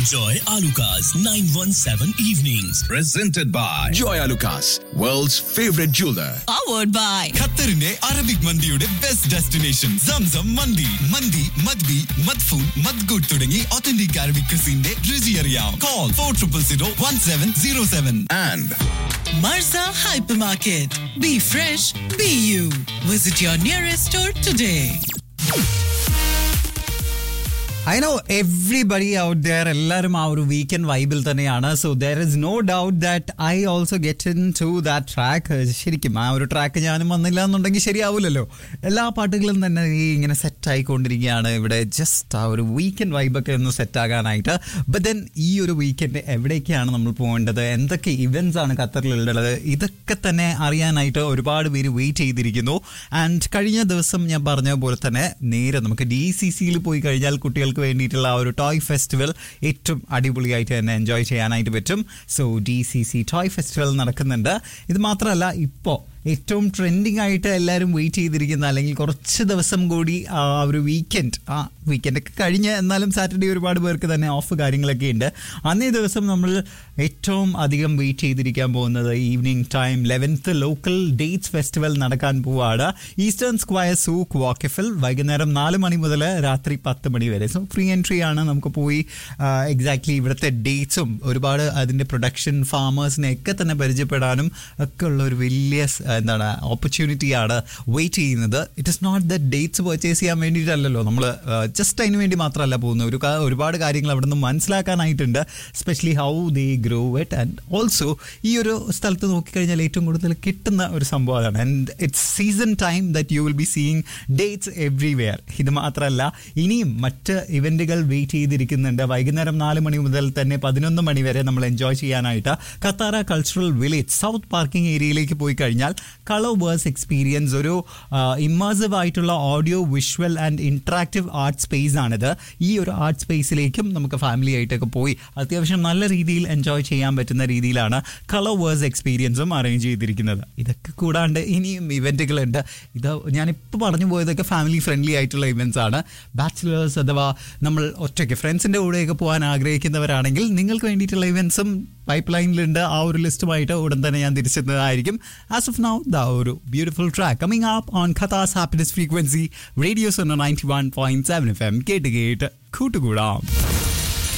Enjoy Alucard's 917 evenings. Presented by Joy Alucas, world's favorite jeweler. powered by ഖത്തറിന്റെ Arabic മന്തിയുടെ best destination Zamzam മന്തി മന്തി മദ്ബി മദ്ഫൂൻ മദ്ഗുഡ് തുടങ്ങി ഒത്തന്റിക് അറബിക് ക്രിസിന്റെ രുചി അറിയാം call four triple zero one seven zero seven And Marza Hypermarket. Be fresh, be you. Visit your nearest store today. I know everybody out there എല്ലാവരും ആ ഒരു വീക്കെൻഡ് വൈബിൽ തന്നെയാണ് so there is no doubt that I also get in to that track ശരിക്കും ആ ഒരു track ഞാനും വന്നില്ല എന്നുണ്ടെങ്കിൽ ശരിയാവില്ലല്ലോ എല്ലാ പാട്ടുകളും തന്നെ ഈ ഇങ്ങനെ സെറ്റ് ആയിക്കൊണ്ടിരിക്കുകയാണ് ഇവിടെ ജസ്റ്റ് ആ ഒരു വീക്കെൻഡ് വൈബൊക്കെ ഒന്ന് സെറ്റ് ആകാനായിട്ട് ബട്ട് ദെൻ ഈ ഒരു വീക്കെൻഡ് എവിടേക്കാണ് നമ്മൾ പോകേണ്ടത് എന്തൊക്കെ ഇവൻറ്റ്സ് ആണ് ഖത്തറിലുള്ളത് ഇതൊക്കെ തന്നെ അറിയാനായിട്ട് ഒരുപാട് പേര് വെയിറ്റ് ചെയ്തിരിക്കുന്നു ആൻഡ് കഴിഞ്ഞ ദിവസം ഞാൻ പറഞ്ഞ പോലെ തന്നെ നേരെ നമുക്ക് ഡി സി സിയിൽ പോയി കഴിഞ്ഞാൽ കുട്ടികൾക്ക് വേണ്ടിയിട്ടുള്ള ആ ഒരു ടോയ് ഫെസ്റ്റിവൽ ഏറ്റവും അടിപൊളിയായിട്ട് തന്നെ എൻജോയ് ചെയ്യാനായിട്ട് പറ്റും so D C C toy festival നടക്കുന്നുണ്ട് ഇത് മാത്രമല്ല ഇപ്പോൾ ഏറ്റവും ട്രെൻഡിങ് ആയിട്ട് എല്ലാവരും വെയിറ്റ് ചെയ്തിരിക്കുന്ന അല്ലെങ്കിൽ കുറച്ച് ദിവസം കൂടി ആ ഒരു വീക്കെൻഡ് ആ വീക്കെൻഡ് ഒക്കെ കഴിഞ്ഞ് എന്നാലും സാറ്റർഡേ ഒരുപാട് പേർക്ക് തന്നെ ഓഫ് കാര്യങ്ങളൊക്കെ ഉണ്ട് അന്നേ ദിവസം നമ്മൾ ഏറ്റവും അധികം വെയിറ്റ് ചെയ്തിരിക്കാൻ പോകുന്നത് evening time eleventh local dates festival നടക്കാൻ പോവാണ് ഈസ്റ്റേൺ സ്ക്വയർ സൂക്ക് വാക്കഫിൽ വൈകുന്നേരം നാല് മണി മുതൽ രാത്രി പത്ത് മണി വരെ സോ ഫ്രീ എൻട്രി ആണ് നമുക്ക് പോയി എക്സാക്ട്ലി ഇവിടുത്തെ ഡേറ്റ്സും ഒരുപാട് അതിൻ്റെ പ്രൊഡക്ഷൻ ഫാമേഴ്സിനെ ഒക്കെ തന്നെ പരിചയപ്പെടാനും ഒക്കെ ഉള്ള ഒരു വലിയ സ്- എന്താണ് ഓപ്പർച്യൂണിറ്റിയാണ് വെയിറ്റ് ചെയ്യുന്നത് it is not the dates purchase ചെയ്യാൻ വേണ്ടിയിട്ടല്ലല്ലോ നമ്മൾ ജസ്റ്റ് അതിന് വേണ്ടി മാത്രമല്ല പോകുന്നത് ഒരു കാ- ഒരുപാട് കാര്യങ്ങൾ അവിടെ നിന്ന് മനസ്സിലാക്കാനായിട്ടുണ്ട് specially how they grow it and also ഈ ഒരു സ്ഥലത്ത് നോക്കിക്കഴിഞ്ഞാൽ ഏറ്റവും കൂടുതൽ കിട്ടുന്ന ഒരു സംഭവമാണ് and it's season time that you will be seeing dates everywhere ഇത് മാത്രമല്ല ഇനിയും മറ്റ് ഇവന്റുകൾ വെയിറ്റ് ചെയ്തിരിക്കുന്നുണ്ട് വൈകുന്നേരം നാല് മണി മുതൽ തന്നെ പതിനൊന്ന് മണി വരെ നമ്മൾ എൻജോയ് ചെയ്യാനായിട്ട് Katara cultural village south parking ഏരിയയിലേക്ക് പോയി കഴിഞ്ഞാൽ കളർ വേഴ്സ് എക്സ്പീരിയൻസ് ഒരു ഇമ്മേഴ്സീവ് ആയിട്ടുള്ള audio visual and interactive art space ആണിത് ഈ ഒരു ആർട്ട് സ്പേസിലേക്കും നമുക്ക് ഫാമിലി ആയിട്ടൊക്കെ പോയി അത്യാവശ്യം നല്ല രീതിയിൽ എൻജോയ് ചെയ്യാൻ പറ്റുന്ന രീതിയിലാണ് കളർ വേഴ്സ് എക്സ്പീരിയൻസും അറേഞ്ച് ചെയ്തിരിക്കുന്നത് ഇതൊക്കെ കൂടാണ്ട് ഇനിയും ഇവൻറ്റുകളുണ്ട് ഇത് ഞാനിപ്പോൾ പറഞ്ഞു പോയതൊക്കെ ഫാമിലി ഫ്രണ്ട്ലി ആയിട്ടുള്ള ഇവൻറ്റ്സ് ആണ് ബാച്ചിലേഴ്സ് അഥവാ നമ്മൾ ഒറ്റയ്ക്ക് ഫ്രണ്ട്സിൻ്റെ കൂടെയൊക്കെ പോകാൻ ആഗ്രഹിക്കുന്നവരാണെങ്കിൽ നിങ്ങൾക്ക് വേണ്ടിയിട്ടുള്ള ഇവൻറ്റ്സും പൈപ്പ് ലൈനിലുണ്ട് ആ ഒരു ലിസ്റ്റുമായിട്ട് ഉടൻ തന്നെ ഞാൻ തിരിച്ചെത്തുന്നതായിരിക്കും ആസ് ഓഫ് നൗ ദ ഒരു beautiful track coming up on Qatar's happiness frequency radios ninety one point seven F M കേട്ട് കേട്ട് കൂട്ടുകൂടാം